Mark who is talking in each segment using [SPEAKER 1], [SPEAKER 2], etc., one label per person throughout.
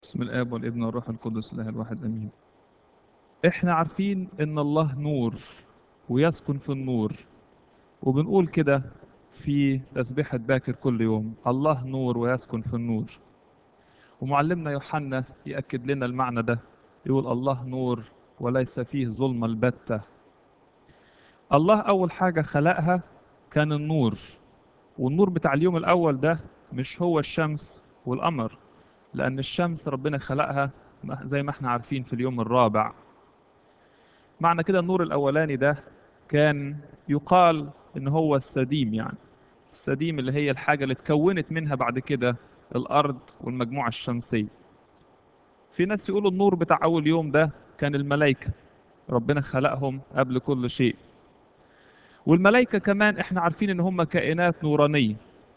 [SPEAKER 1] بسم الآب والابن والروح القدس الله الواحد آمين احنا عارفين ان الله نور ويسكن في النور وبنقول كده في تسبيحة باكر كل يوم الله نور ويسكن في النور ومعلمنا يوحنا يأكد لنا المعنى ده يقول الله نور وليس فيه ظلمة البتة الله أول حاجة خلقها كان النور والنور بتاع اليوم الأول ده مش هو الشمس والقمر لأن الشمس ربنا خلقها زي ما احنا عارفين في اليوم الرابع معنى كده النور الأولاني ده كان يقال إن هو السديم يعني السديم اللي هي الحاجة اللي اتكونت منها بعد كده الأرض والمجموعة الشمسية في ناس يقولوا النور بتاع أول يوم ده كان الملائكة ربنا خلقهم قبل كل شيء والملائكة كمان احنا عارفين ان هم كائنات نورانية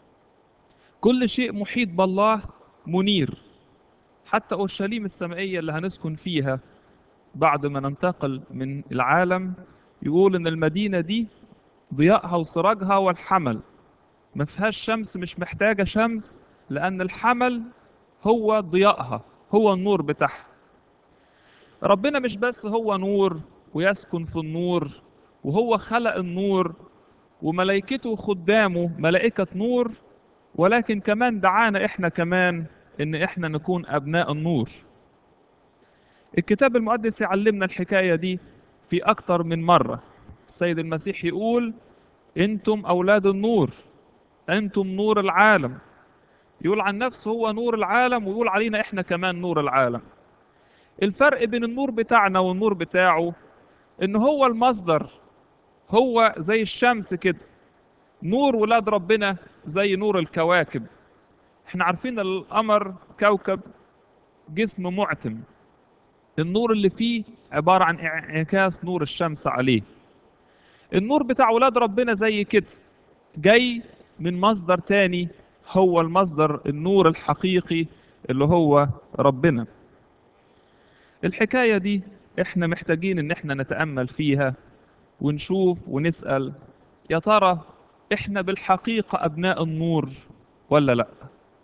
[SPEAKER 1] كل شيء محيط بالله منير حتى أورشليم السمائية اللي هنسكن فيها بعد ما ننتقل من العالم يقول إن المدينة دي ضيائها وسراجها والحمل ما فيهاش شمس مش محتاجة شمس لأن الحمل هو ضيائها هو النور بتاعها ربنا مش بس هو نور ويسكن في النور وهو خلق النور وملائكته وخدامه ملائكة نور ولكن كمان دعانا احنا كمان ان احنا نكون ابناء النور الكتاب المقدس يعلمنا الحكاية دي في اكتر من مرة السيد المسيح يقول انتم اولاد النور انتم نور العالم يقول عن نفسه هو نور العالم ويقول علينا احنا كمان نور العالم الفرق بين النور بتاعنا والنور بتاعه ان هو المصدر هو زي الشمس كده نور ولاد ربنا زي نور الكواكب احنا عارفين القمر كوكب جسم معتم النور اللي فيه عبارة عن انعكاس نور الشمس عليه النور بتاع ولاد ربنا زي كده جاي من مصدر تاني هو المصدر النور الحقيقي اللي هو ربنا الحكاية دي احنا محتاجين ان احنا نتأمل فيها ونشوف ونسأل يا ترى احنا بالحقيقة ابناء النور ولا لا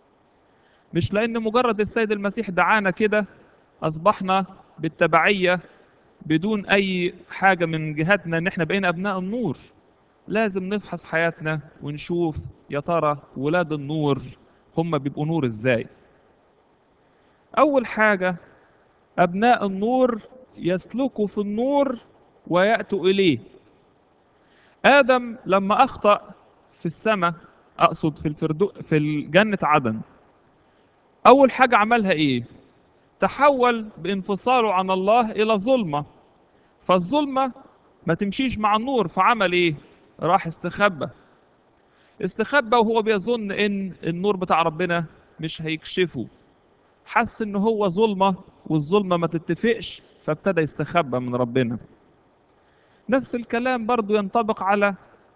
[SPEAKER 1] مش لان مجرد السيد المسيح دعانا كده اصبحنا بالتبعية بدون اي حاجة من جهتنا ان احنا بقينا ابناء النور لازم نفحص حياتنا ونشوف يا ترى ولاد النور هم بيبقوا نور ازاي اول حاجة ابناء النور يسلكوا في النور ويأتوا إليه آدم لما أخطأ في السماء أقصد في الفردو في الجنة عدن أول حاجة عملها إيه؟ تحول بانفصاله عن الله إلى ظلمة فالظلمة ما تمشيش مع النور فعمل إيه؟ راح استخبى استخبى وهو بيظن إن النور بتاع ربنا مش هيكشفه حس إن هو ظلمة والظلمة ما تتفقش فابتدى يستخبى من ربنا نفس الكلام برضو ينطبق على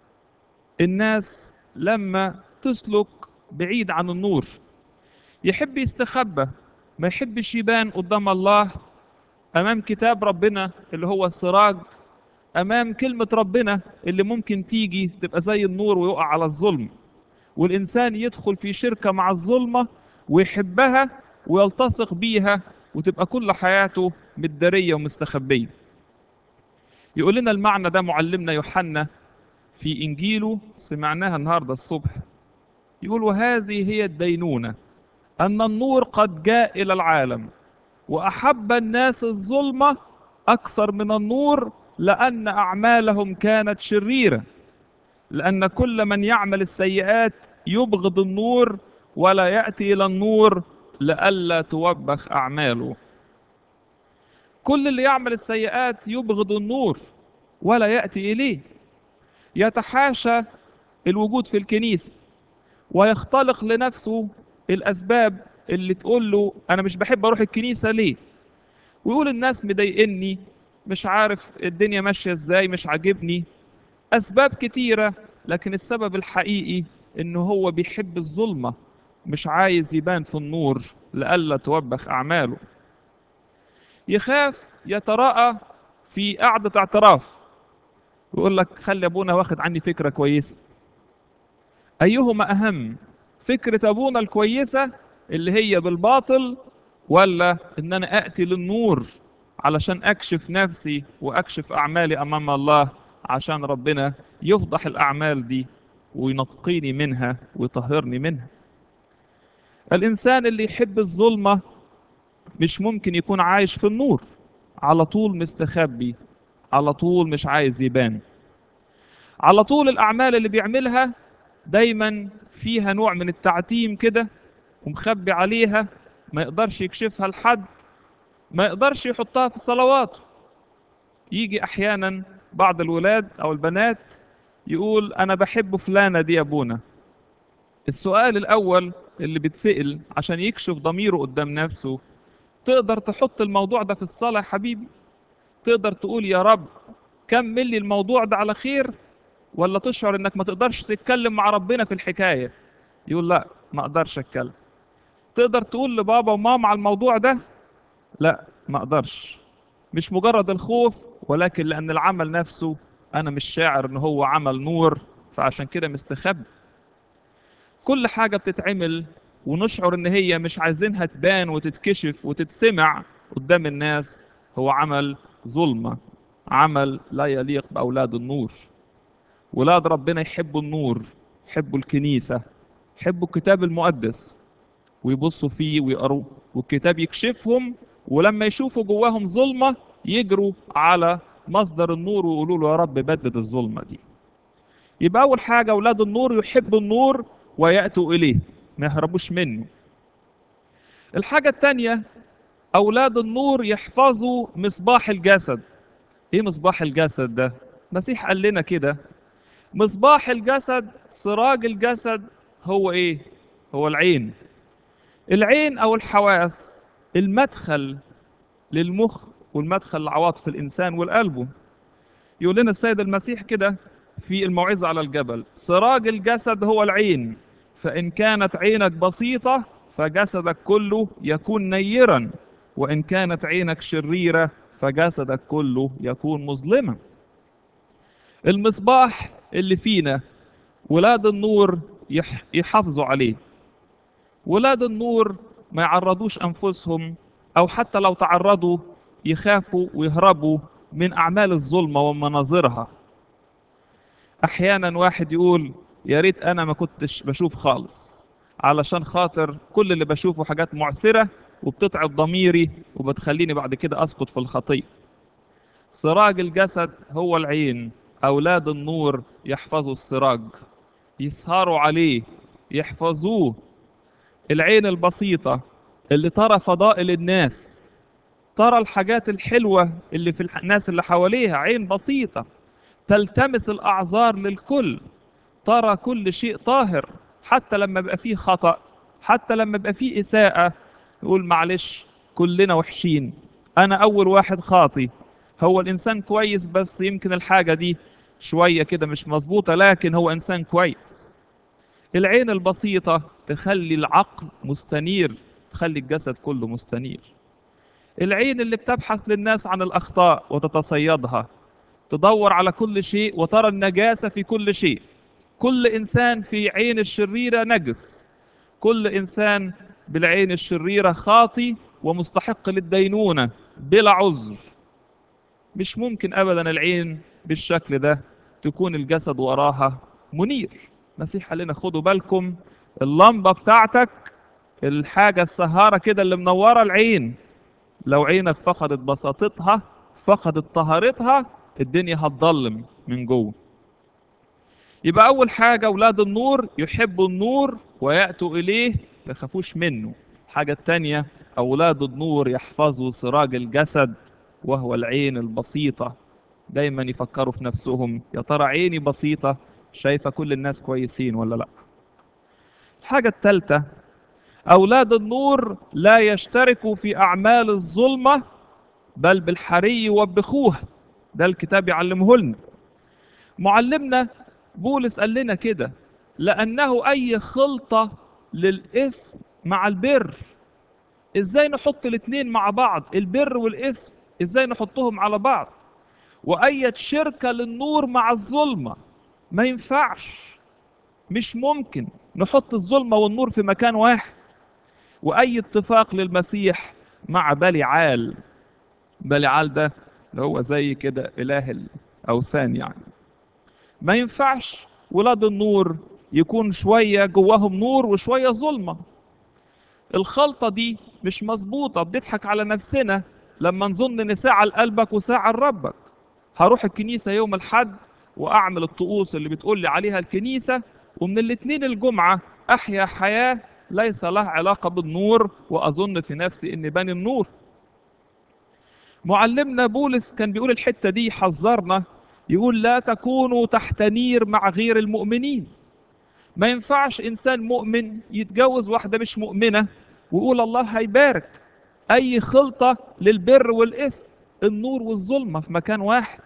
[SPEAKER 1] الناس لما تسلك بعيد عن النور يحب يستخبى ما يحبش يبان قدام الله أمام كتاب ربنا اللي هو السراج أمام كلمة ربنا اللي ممكن تيجي تبقى زي النور ويقع على الظلم والإنسان يدخل في شركة مع الظلمة ويحبها ويلتصق بيها وتبقى كل حياته متدارية ومستخبية يقول لنا المعنى ده معلمنا يوحنا في إنجيله سمعناها النهاردة الصبح يقول وهذه هي الدينونة أن النور قد جاء إلى العالم وأحب الناس الظلمة أكثر من النور لأن أعمالهم كانت شريرة لأن كل من يعمل السيئات يبغض النور ولا يأتي إلى النور لئلا توبخ أعماله كل اللي يعمل السيئات يبغض النور ولا يأتي إليه يتحاشى الوجود في الكنيسة ويختلق لنفسه الأسباب اللي تقول له أنا مش بحب أروح الكنيسة ليه ويقول الناس مضايقني مش عارف الدنيا ماشية إزاي مش عاجبني أسباب كتيرة لكن السبب الحقيقي إنه هو بيحب الظلمة مش عايز يبان في النور لئلا توبخ أعماله يخاف يتراءى في قعدة اعتراف ويقول لك خلي أبونا واخد عني فكرة كويسة أيهما أهم فكرة أبونا الكويسة اللي هي بالباطل ولا ان انا اتي للنور علشان اكشف نفسي واكشف اعمالي امام الله عشان ربنا يفضح الاعمال دي وينقيني منها ويطهرني منها الانسان اللي يحب الظلمه مش ممكن يكون عايش في النور على طول مستخبي على طول مش عايز يبان على طول الاعمال اللي بيعملها دايما فيها نوع من التعتيم كده ومخبي عليها ما يقدرش يكشفها لحد ما يقدرش يحطها في صلواته يجي احيانا بعض الولاد او البنات يقول انا بحب فلانه دي يا ابونا السؤال الاول اللي بيتسال عشان يكشف ضميره قدام نفسه تقدر تحط الموضوع ده في الصلاه يا حبيبي تقدر تقول يا رب كمل لي الموضوع ده على خير ولا تشعر انك ما تقدرش تتكلم مع ربنا في الحكايه يقول لا ما اقدرش اتكلم تقدر تقول لبابا وماما على الموضوع ده لا ما اقدرش مش مجرد الخوف ولكن لان العمل نفسه انا مش شاعر ان هو عمل نور فعشان كده مستخبي كل حاجه بتتعمل ونشعر ان هي مش عايزينها تبان وتتكشف وتتسمع قدام الناس هو عمل ظلمه عمل لا يليق باولاد النور ولاد ربنا يحبوا النور يحبوا الكنيسه يحبوا الكتاب المقدس ويبصوا فيه ويقروه والكتاب يكشفهم ولما يشوفوا جواهم ظلمة يجروا على مصدر النور ويقولوا له يا رب بدد الظلمة دي يبقى أول حاجة أولاد النور يحبوا النور ويأتوا إليه ما يهربوش منه الحاجة التانية أولاد النور يحفظوا مصباح الجسد إيه مصباح الجسد ده؟ المسيح قال لنا كده مصباح الجسد سراج الجسد هو إيه؟ هو العين العين او الحواس المدخل للمخ والمدخل لعواطف الانسان والقلب يقول لنا السيد المسيح كده في الموعظه على الجبل سراج الجسد هو العين فان كانت عينك بسيطه فجسدك كله يكون نيرا وان كانت عينك شريره فجسدك كله يكون مظلما المصباح اللي فينا ولاد النور يح- يحافظوا عليه ولاد النور ما يعرضوش انفسهم او حتى لو تعرضوا يخافوا ويهربوا من اعمال الظلمه ومناظرها احيانا واحد يقول يا ريت انا ما كنتش بشوف خالص علشان خاطر كل اللي بشوفه حاجات معثره وبتتعب ضميري وبتخليني بعد كده اسقط في الخطيه سراج الجسد هو العين اولاد النور يحفظوا السراج يسهروا عليه يحفظوه العين البسيطة اللي ترى فضائل الناس ترى الحاجات الحلوة اللي في الح- الناس اللي حواليها عين بسيطة تلتمس الأعذار للكل ترى كل شيء طاهر حتى لما بقى فيه خطأ حتى لما بقى فيه إساءة يقول معلش كلنا وحشين أنا أول واحد خاطي هو الإنسان كويس بس يمكن الحاجة دي شوية كده مش مظبوطة لكن هو إنسان كويس العين البسيطة تخلي العقل مستنير تخلي الجسد كله مستنير العين اللي بتبحث للناس عن الأخطاء وتتصيدها تدور على كل شيء وترى النجاسة في كل شيء كل إنسان في عين الشريرة نجس كل إنسان بالعين الشريرة خاطي ومستحق للدينونة بلا عذر مش ممكن أبدا العين بالشكل ده تكون الجسد وراها منير مسيح قال لنا خدوا بالكم اللمبة بتاعتك الحاجة السهارة كده اللي منورة العين لو عينك فقدت بساطتها فقدت طهارتها الدنيا هتضلم من جوه يبقى أول حاجة أولاد النور يحبوا النور ويأتوا إليه ما يخافوش منه الحاجة التانية أولاد النور يحفظوا سراج الجسد وهو العين البسيطة دايما يفكروا في نفسهم يا ترى عيني بسيطة شايفة كل الناس كويسين ولا لا الحاجة الثالثة أولاد النور لا يشتركوا في أعمال الظلمة بل بالحري يوبخوها ده الكتاب يعلمه لنا معلمنا بولس قال لنا كده لأنه أي خلطة للإثم مع البر إزاي نحط الاتنين مع بعض البر والإثم إزاي نحطهم على بعض وأي شركة للنور مع الظلمة ما ينفعش مش ممكن نحط الظلمة والنور في مكان واحد وأي اتفاق للمسيح مع بليعال بليعال ده اللي هو زي كده إله الأوثان يعني ما ينفعش ولاد النور يكون شوية جواهم نور وشوية ظلمة الخلطة دي مش مظبوطة بنضحك على نفسنا لما نظن ان ساعة لقلبك وساعة لربك هروح الكنيسة يوم الحد واعمل الطقوس اللي بتقول لي عليها الكنيسة ومن الاثنين الجمعة احيا حياة ليس لها علاقة بالنور واظن في نفسي اني بني النور معلمنا بولس كان بيقول الحتة دي حذرنا يقول لا تكونوا تحت نير مع غير المؤمنين ما ينفعش انسان مؤمن يتجوز واحدة مش مؤمنة ويقول الله هيبارك اي خلطة للبر والاثم النور والظلمة في مكان واحد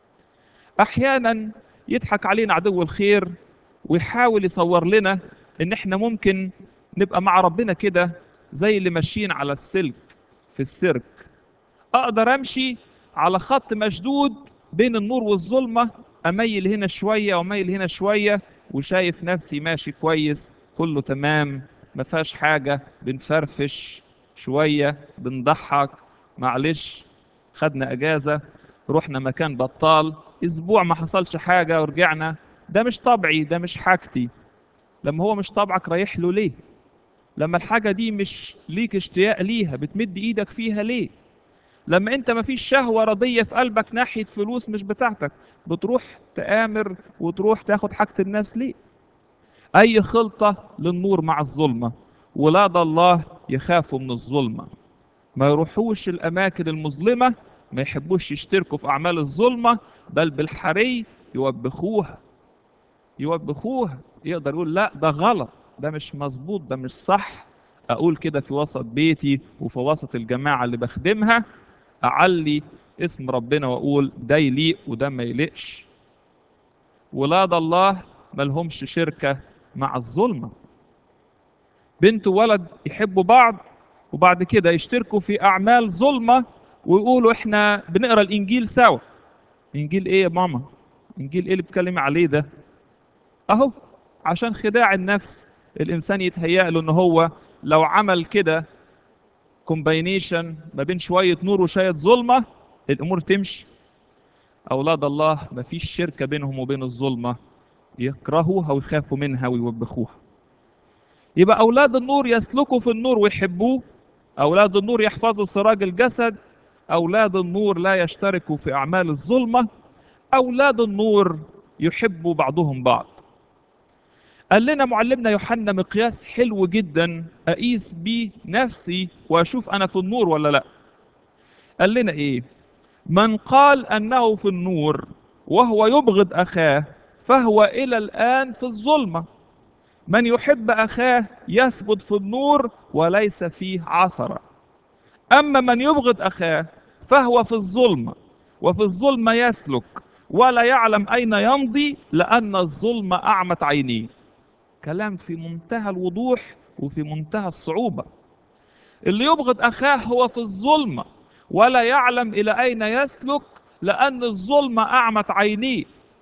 [SPEAKER 1] احيانا يضحك علينا عدو الخير ويحاول يصور لنا ان احنا ممكن نبقى مع ربنا كده زي اللي ماشيين على السلك في السيرك اقدر امشي على خط مشدود بين النور والظلمة اميل هنا شوية واميل هنا شوية وشايف نفسي ماشي كويس كله تمام ما فيهاش حاجة بنفرفش شوية بنضحك معلش خدنا اجازة رحنا مكان بطال اسبوع ما حصلش حاجة ورجعنا ده مش طبعي ده مش حاجتي لما هو مش طبعك رايح له ليه لما الحاجة دي مش ليك اشتياق ليها بتمد ايدك فيها ليه لما انت مفيش شهوة رضية في قلبك ناحية فلوس مش بتاعتك بتروح تآمر وتروح تاخد حاجة الناس ليه اي خلطة للنور مع الظلمة ولاد الله يخافوا من الظلمة ما يروحوش الاماكن المظلمة ما يحبوش يشتركوا في اعمال الظلمة بل بالحري يوبخوها يوبخوها يقدر يقول لا ده غلط ده مش مظبوط ده مش صح اقول كده في وسط بيتي وفي وسط الجماعة اللي بخدمها اعلي اسم ربنا واقول ده يليق وده ما يليقش ولاد الله ملهمش شركة مع الظلمة بنت وولد يحبوا بعض وبعد كده يشتركوا في أعمال ظلمة ويقولوا إحنا بنقرأ الإنجيل سوا إنجيل إيه يا ماما؟ إنجيل إيه اللي بتكلمي عليه ده؟ أهو عشان خداع النفس الإنسان يتهيأ له إن هو لو عمل كده كومباينيشن ما بين شوية نور وشوية ظلمة الأمور تمشي أولاد الله مفيش شركة بينهم وبين الظلمة يكرهوها ويخافوا منها ويوبخوها يبقى أولاد النور يسلكوا في النور ويحبوه أولاد النور يحفظوا سراج الجسد أولاد النور لا يشتركوا في أعمال الظلمة أولاد النور يحبوا بعضهم بعض قال لنا معلمنا يوحنا مقياس حلو جدا أقيس بيه نفسي وأشوف أنا في النور ولا لأ قال لنا إيه من قال أنه في النور وهو يبغض أخاه فهو إلى الآن في الظلمة من يحب أخاه يثبت في النور وليس فيه عثرة أما من يبغض أخاه فهو في الظلمة وفي الظلمة يسلك ولا يعلم أين يمضي لأن الظلمة أعمت عينيه كلام في منتهى الوضوح وفي منتهى الصعوبة اللي يبغض أخاه هو في الظلمة ولا يعلم إلى أين يسلك لأن الظلمة أعمت عينيه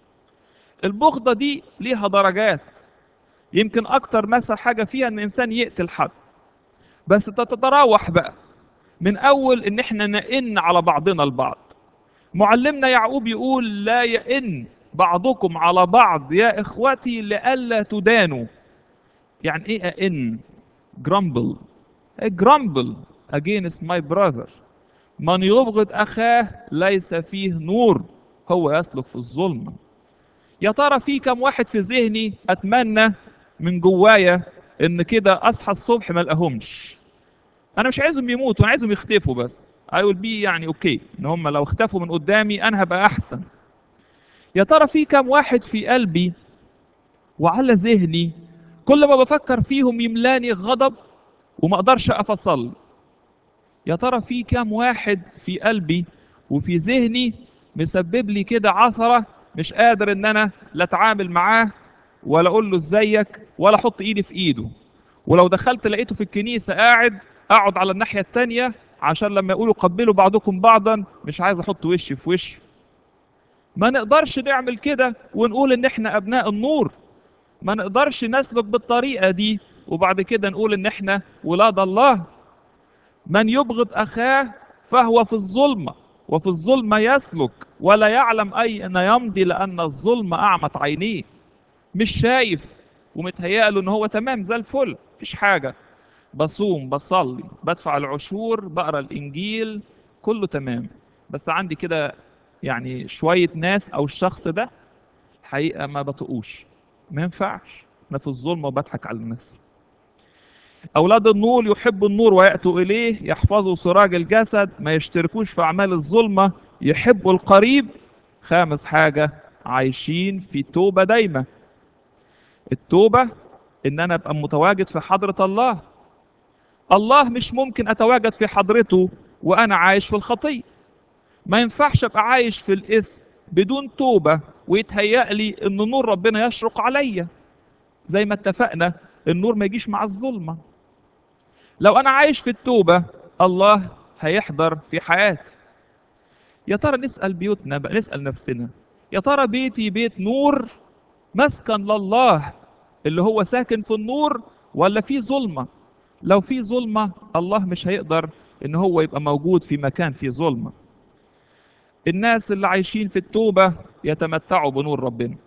[SPEAKER 1] البغضة دي ليها درجات يمكن أكتر مثل حاجة فيها إن إنسان يقتل حد بس تتراوح بقى من أول إن إحنا نئن على بعضنا البعض معلمنا يعقوب يقول لا يئن بعضكم على بعض يا إخوتي لئلا تدانوا يعني إيه أئن grumble grumble against my brother من يبغض أخاه ليس فيه نور هو يسلك في الظلمة يا ترى في كم واحد في ذهني أتمنى من جوايا إن كده أصحى الصبح ما ألاقيهمش أنا مش عايزهم يموتوا أنا عايزهم يختفوا بس I will be يعني أوكي إن هم لو اختفوا من قدامي أنا هبقى أحسن يا ترى في كم واحد في قلبي وعلى ذهني كل ما بفكر فيهم يملاني غضب وما اقدرش اقف اصلي يا ترى في كام واحد في قلبي وفي ذهني مسبب لي كده عثرة مش قادر ان انا لا اتعامل معاه ولا اقول له ازيك ولا احط ايدي في ايده ولو دخلت لقيته في الكنيسة قاعد اقعد على الناحية التانية عشان لما يقولوا قبلوا بعضكم بعضا مش عايز احط وشي في وشه ما نقدرش نعمل كده ونقول ان احنا ابناء النور ما نقدرش نسلك بالطريقة دي وبعد كده نقول ان احنا ولاد الله من يبغض أخاه فهو في الظلمة وفي الظلمة يسلك ولا يعلم أين يمضي لأن الظلمة أعمت عينيه مش شايف ومتهيأ إن هو تمام زي الفل مفيش حاجة بصوم بصلي بدفع العشور بقرا الإنجيل كله تمام بس عندي كده يعني شوية ناس أو الشخص ده الحقيقة ما بطقوش ما ينفعش أنا في الظلمة وبضحك على الناس أولاد النور يحبوا النور ويأتوا إليه يحفظوا سراج الجسد ما يشتركوش في أعمال الظلمة يحبوا القريب خامس حاجة عايشين في توبة دايمة التوبة إن أنا أبقى متواجد في حضرة الله الله مش ممكن أتواجد في حضرته وأنا عايش في الخطية ما ينفعش أبقى عايش في الإثم بدون توبة ويتهيأ لي إن نور ربنا يشرق عليا زي ما اتفقنا النور ما يجيش مع الظلمة لو أنا عايش في التوبة الله هيحضر في حياتي يا ترى نسأل بيوتنا بقى نسأل نفسنا يا ترى بيتي بيت نور مسكن لله اللي هو ساكن في النور ولا في ظلمة لو في ظلمة الله مش هيقدر ان هو يبقى موجود في مكان فيه ظلمة الناس اللي عايشين في التوبة يتمتعوا بنور ربنا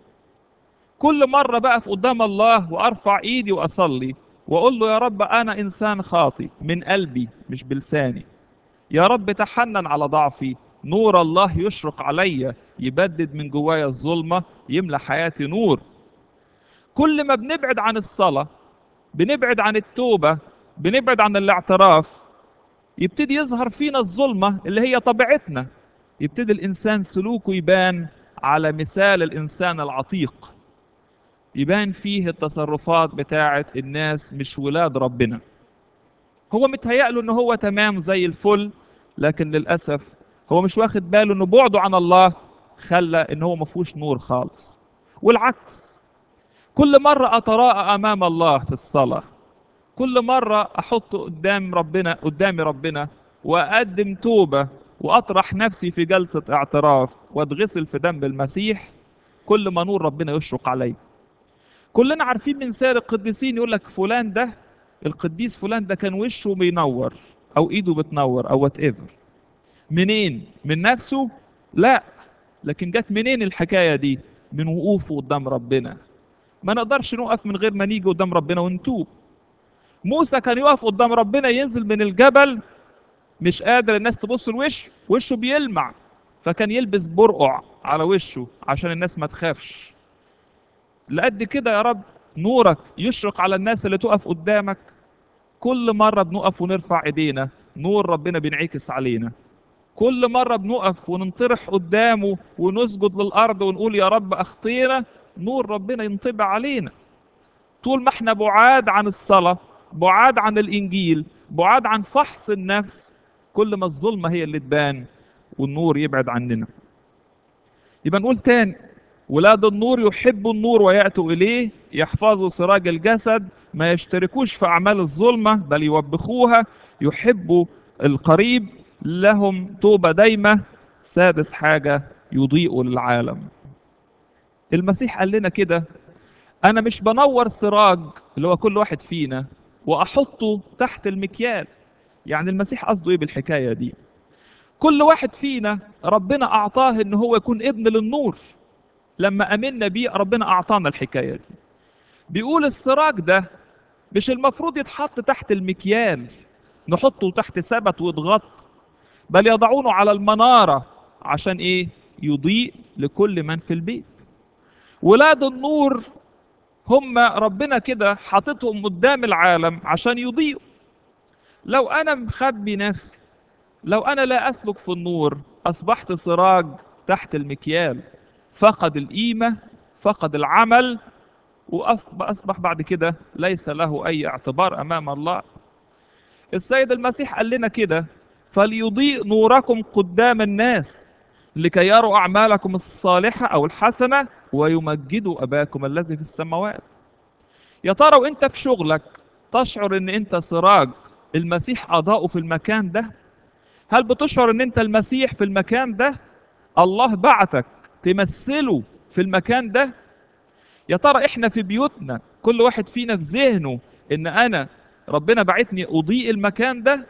[SPEAKER 1] كل مرة بقى في قدام الله وارفع ايدي واصلي واقول له يا رب انا انسان خاطي من قلبي مش بلساني يا رب تحنن على ضعفي نور الله يشرق عليا يبدد من جوايا الظلمة يملى حياتي نور كل ما بنبعد عن الصلاة بنبعد عن التوبة بنبعد عن الاعتراف يبتدي يظهر فينا الظلمة اللي هي طبيعتنا يبتدي الإنسان سلوكه يبان على مثال الإنسان العتيق يبان فيه التصرفات بتاعة الناس مش ولاد ربنا هو متهيأ له ان هو تمام زي الفل لكن للأسف هو مش واخد باله ان بعده عن الله خلى ان هو ما فيهوش نور خالص والعكس كل مرة أتراءى أمام الله في الصلاة كل مرة أحط قدام ربنا قدامي ربنا وأقدم توبة وأطرح نفسي في جلسة اعتراف وأتغسل في دم المسيح كل ما نور ربنا يشرق علي كلنا عارفين من سير القديسين يقول لك فلان ده القديس فلان ده كان وشه بينور أو إيده بتنور أو وات ايفر منين؟ من نفسه؟ لا لكن جت منين الحكاية دي؟ من وقوفه قدام ربنا ما نقدرش نقف من غير ما نيجي قدام ربنا ونتوب موسى كان يقف قدام ربنا ينزل من الجبل مش قادر الناس تبص لوشه وشه بيلمع فكان يلبس برقع على وشه عشان الناس ما تخافش لقد كده يا رب نورك يشرق على الناس اللي تقف قدامك كل مرة بنقف ونرفع ايدينا نور ربنا بينعكس علينا كل مرة بنقف وننطرح قدامه ونسجد للأرض ونقول يا رب أخطينا نور ربنا ينطبع علينا طول ما احنا بعاد عن الصلاة بعاد عن الإنجيل بعاد عن فحص النفس كل ما الظلمة هي اللي تبان والنور يبعد عننا يبقى نقول تاني ولاد النور يحبوا النور ويأتوا إليه يحفظوا سراج الجسد ما يشتركوش في أعمال الظلمة بل يوبخوها يحبوا القريب لهم توبة دايمة سادس حاجة يضيئوا للعالم المسيح قال لنا كده أنا مش بنور سراج اللي هو كل واحد فينا وأحطه تحت المكيال يعني المسيح قصده إيه بالحكاية دي كل واحد فينا ربنا أعطاه إن هو يكون ابن للنور لما أمنا بيه ربنا أعطانا الحكاية دي بيقول السراج ده مش المفروض يتحط تحت المكيال نحطه تحت سبت ويتغط بل يضعونه على المنارة عشان ايه يضيء لكل من في البيت ولاد النور هم ربنا كده حاططهم قدام العالم عشان يضيئوا لو انا مخبي نفسي لو انا لا اسلك في النور اصبحت سراج تحت المكيال فقد القيمة فقد العمل وأصبح بعد كده ليس له أي اعتبار أمام الله السيد المسيح قال لنا كده فليضيء نوركم قدام الناس لكي يروا أعمالكم الصالحة أو الحسنة ويمجدوا أباكم الذي في السماوات يا ترى وانت في شغلك تشعر ان انت سراج المسيح أضاءه في المكان ده هل بتشعر ان انت المسيح في المكان ده الله بعتك تمثله في المكان ده يا ترى احنا في بيوتنا كل واحد فينا في ذهنه ان انا ربنا بعتني اضيء المكان ده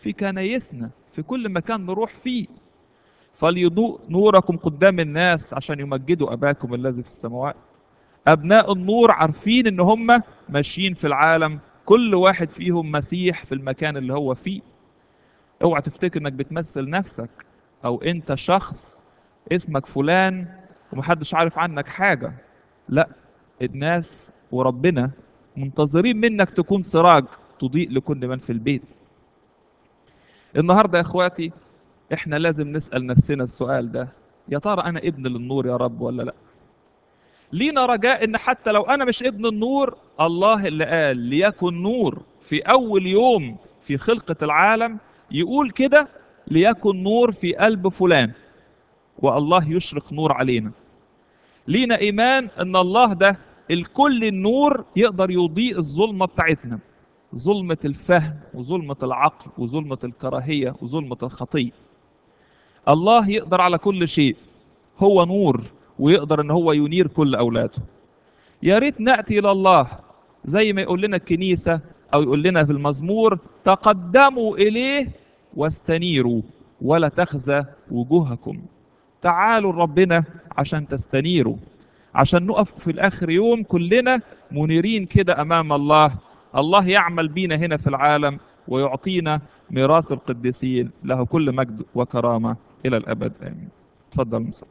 [SPEAKER 1] في كنايسنا في كل مكان نروح فيه فليضوء نوركم قدام الناس عشان يمجدوا أباكم الذي في السماوات أبناء النور عارفين إن هم ماشيين في العالم كل واحد فيهم مسيح في المكان اللي هو فيه اوعى تفتكر انك بتمثل نفسك او انت شخص اسمك فلان ومحدش عارف عنك حاجة لا الناس وربنا منتظرين منك تكون سراج تضيء لكل من في البيت النهاردة يا اخواتي احنا لازم نسأل نفسنا السؤال ده يا ترى انا ابن للنور يا رب ولا لا لينا رجاء ان حتى لو انا مش ابن النور الله اللي قال ليكن نور في اول يوم في خلقة العالم يقول كده ليكن نور في قلب فلان والله يشرق نور علينا لينا ايمان ان الله ده الكل النور يقدر يضيء الظلمة بتاعتنا ظلمة الفهم وظلمة العقل وظلمة الكراهية وظلمة الخطية الله يقدر على كل شيء هو نور ويقدر ان هو ينير كل اولاده يا ريت ناتي الى الله زي ما يقول لنا الكنيسه او يقول لنا في المزمور تقدموا اليه واستنيروا ولا تخزى وجوهكم تعالوا لربنا عشان تستنيروا عشان نقف في الاخر يوم كلنا منيرين كده امام الله الله يعمل بينا هنا في العالم ويعطينا ميراث القديسين له كل مجد وكرامه الى الابد امين تفضل مصر.